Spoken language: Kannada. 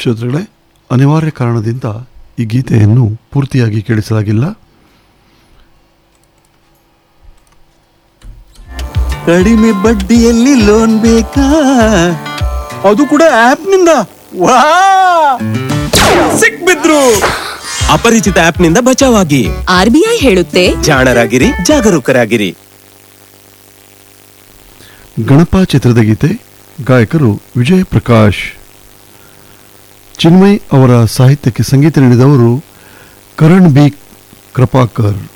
ಶ್ರೋತೃಗಳೇ ಅನಿವಾರ್ಯ ಕಾರಣದಿಂದ ಈ ಗೀತೆಯನ್ನು ಪೂರ್ತಿಯಾಗಿ ಕೇಳಿಸಲಾಗಿಲ್ಲ ಕಡಿಮೆ ಬಡ್ಡಿಯಲ್ಲಿ ಲೋನ್ ಬೇಕಾ ಅದು ಕೂಡ ಆಪ್ ನಿಂದ ವಾ ಸಿಕ್ಬಿದ್ರು ಅಪರಿಚಿತ ಆಪ್ ನಿಂದ ಬಚಾವಾಗಿ ಆರ್ಬಿಐ ಹೇಳುತ್ತೆ ಜಾಣರಾಗಿರಿ ಜಾಗರೂಕರಾಗಿರಿ ಗಣಪ ಚಿತ್ರದ ಗೀತೆ ಗಾಯಕರು ವಿಜಯ್ ಪ್ರಕಾಶ್ ಚಿನ್ಮಯ್ ಅವರ ಸಾಹಿತ್ಯಕ್ಕೆ ಸಂಗೀತ ನೀಡಿದವರು ಕರಣ್ ಬಿ ಕೃಪಾಕರ್